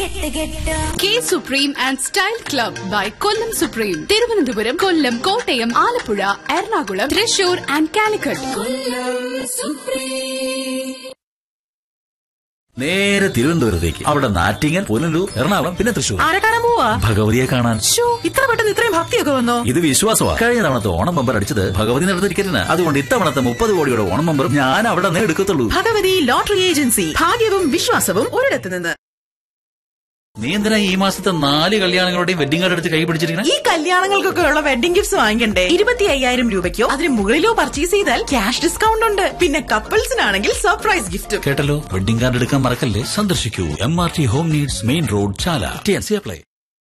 കെട്ട് കെട്ട് K supreme and style club by Kollam supreme Thiruvananthapuram Kollam Kottayam Alappuzha Ernakulam Thrissur and Calicut നേരെ തിരുവനന്തപുരത്തേക്ക് അവിടെ നാറ്റിങ്ങൽ പുനലൂർ എറണാകുളം പിന്നെ തൃശൂർ ആരെ കാണാൻ പോവാ ഭഗവതിയെ കാണാൻ ശ്ശോ, ഇത്ര പെട്ടെന്ന് ഇത്രയും ഭക്തിയൊക്കെ വന്നോ ഇത് വിശ്വാസമാണ് കഴിഞ്ഞ തവണത്തെ ഓണം ബമ്പർ അടിച്ചത് ഭഗവതി നടത്ത ടിക്കറ്റിന് അതുകൊണ്ട് ഇത്തവണത്തെ മുപ്പത് കോടിയുടെ ഓണം ബമ്പർ ഞാൻ അവിടെ നിന്ന് എടുക്കത്തുള്ളൂ ഭഗവതി ലോട്ടറി ഏജൻസി ഭാഗ്യവും വിശ്വാസവും ഒരിടത്ത് നിന്ന് നീ എന്തിനാ ഈ മാസത്തെ നാല് കല്യാണങ്ങളുടെയും വെഡിങ് കാർഡ് എടുത്ത് കൈ പിടിച്ചിരിക്കണേ ഈ കല്യാണങ്ങൾക്കൊക്കെ ഉള്ള വെഡിംഗ് ഗിഫ്റ്റ്സ് വാങ്ങിക്കണ്ടേ ഇരുപത്തി അയ്യായിരം രൂപയ്ക്കോ അതിന് മുകളിലോ പർച്ചേസ് ചെയ്താൽ ക്യാഷ് ഡിസ്കൗണ്ട് ഉണ്ട് പിന്നെ കപ്പിൾസിനാണെങ്കിൽ സർപ്രൈസ് ഗിഫ്റ്റും കേട്ടല്ലോ വെഡിങ് കാർഡ് എടുക്കാൻ മറക്കല്ലേ സന്ദർശിക്കൂ M R T home needs main road Chala T N C apply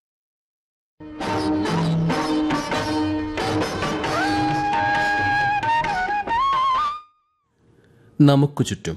നമുക്കു ചുറ്റും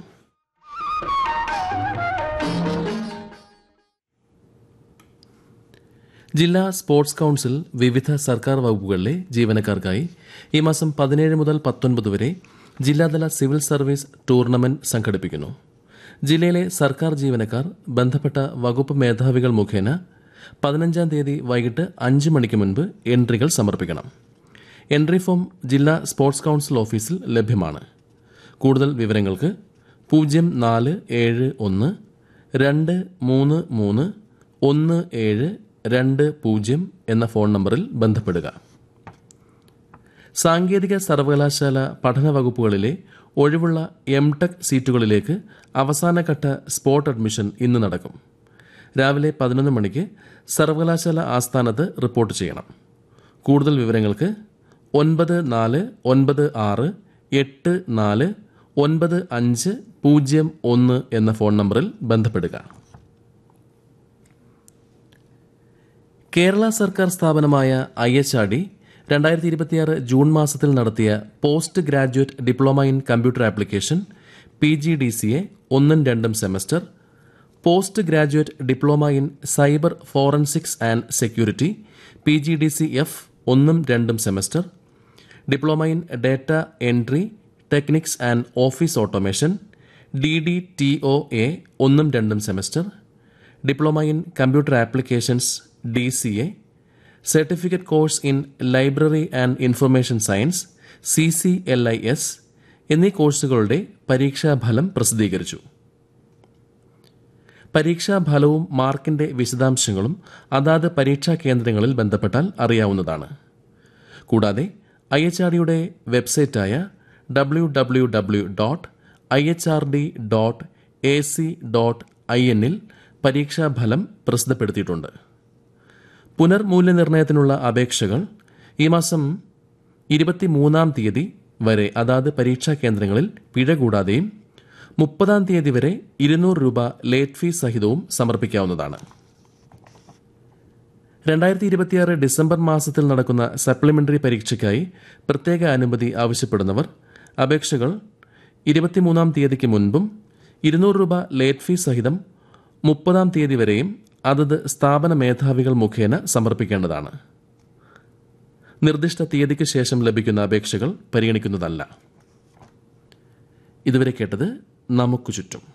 ജില്ലാ സ്പോർട്സ് കൌൺസിൽ വിവിധ സർക്കാർ വകുപ്പുകളിലെ ജീവനക്കാർക്കായി ഈ മാസം പതിനേഴ് മുതൽ പത്തൊൻപത് വരെ ജില്ലാതല സിവിൽ സർവീസ് ടൂർണമെന്റ് സംഘടിപ്പിക്കുന്നു ജില്ലയിലെ സർക്കാർ ജീവനക്കാർ ബന്ധപ്പെട്ട വകുപ്പ് മേധാവികൾ മുഖേന പതിനഞ്ചാം തീയതി വൈകിട്ട് അഞ്ച് മണിക്ക് മുൻപ് എൻട്രികൾ സമർപ്പിക്കണം എൻട്രി ഫോം ജില്ലാ സ്പോർട്സ് കൌൺസിൽ ഓഫീസിൽ ലഭ്യമാണ് കൂടുതൽ വിവരങ്ങൾക്ക് പൂജ്യം നാല് ഏഴ് ഒന്ന് രണ്ട് മൂന്ന് മൂന്ന് ഒന്ന് ഏഴ് രണ്ട് പൂജ്യം എന്ന ഫോൺ നമ്പറിൽ ബന്ധപ്പെടുക സാങ്കേതിക സർവകലാശാല പഠന വകുപ്പുകളിലെ ഒഴിവുള്ള എം ടെക് സീറ്റുകളിലേക്ക് അവസാനഘട്ട സ്പോട്ട് അഡ്മിഷൻ ഇന്ന് നടക്കും രാവിലെ പതിനൊന്ന് മണിക്ക് സർവകലാശാല ആസ്ഥാനത്ത് റിപ്പോർട്ട് ചെയ്യണം കൂടുതൽ വിവരങ്ങൾക്ക് ഒൻപത് നാല് ഒൻപത് ആറ് എട്ട് നാല് ഒൻപത് അഞ്ച് പൂജ്യം ഒന്ന് എന്ന ഫോൺ നമ്പറിൽ ബന്ധപ്പെടുക കേരള സർക്കാർ സ്ഥാപനമായ ഐ എച്ച് ആർ ഡി രണ്ടായിരത്തി ഇരുപത്തിയാറ് ജൂൺ മാസത്തിൽ നടത്തിയ post graduate diploma in computer application P G D C A ഒന്നും രണ്ടും semester post graduate diploma in cyber forensics and security P G D C F ഒന്നും രണ്ടും semester diploma in data entry techniques and office automation D D T O A ഒന്നും രണ്ടും semester diploma in computer applications D C A certificate course in library and information science C C L I S എന്നീ കോഴ്സുകളുടെ പരീക്ഷാഫലം പ്രസിദ്ധീകരിച്ചു പരീക്ഷാഫലവും മാർക്കിന്റെ വിശദാംശങ്ങളും അതാത് പരീക്ഷാ കേന്ദ്രങ്ങളിൽ ബന്ധപ്പെട്ടാൽ അറിയാവുന്നതാണ് കൂടാതെ ഐ എച്ച് ആർ ഡിയുടെ വെബ്സൈറ്റായ W W W dot I H R D dot A C dot I എന്നിൽ പരീക്ഷാഫലം പ്രസിദ്ധപ്പെടുത്തിയിട്ടുണ്ട് പുനർമൂല്യനിർണ്ണയത്തിനുള്ള അപേക്ഷകൾ ഈ മാസം ഇരുപത്തിമൂന്നാം തീയതി വരെ അതാത് പരീക്ഷാ കേന്ദ്രങ്ങളിൽ പിഴ കൂടാതെയും മുപ്പതാം തീയതി വരെ ഇരുന്നൂറ് രൂപ ലേറ്റ് ഫീസ് സഹിതവും സമർപ്പിക്കാവുന്നതാണ് രണ്ടായിരത്തി ഇരുപത്തിയാറ് ഡിസംബർ മാസത്തിൽ നടക്കുന്ന സപ്ലിമെന്ററി പരീക്ഷയ്ക്കായി പ്രത്യേക അനുമതി ആവശ്യപ്പെടുന്നവർ അപേക്ഷകൾ ഇരുപത്തിമൂന്നാം തീയതിക്ക് മുൻപും ഇരുന്നൂറ് രൂപ ലേറ്റ് ഫീസ് സഹിതം മുപ്പതാം തീയതി വരെയും അതത് സ്ഥാപന മേധാവികൾ മുഖേന സമർപ്പിക്കേണ്ടതാണ് നിർദ്ദിഷ്ട തീയതിക്ക് ശേഷം ലഭിക്കുന്ന അപേക്ഷകൾ പരിഗണിക്കുന്നതല്ല ഇതുവരെ കേട്ടത് നമുക്ക് ചുറ്റും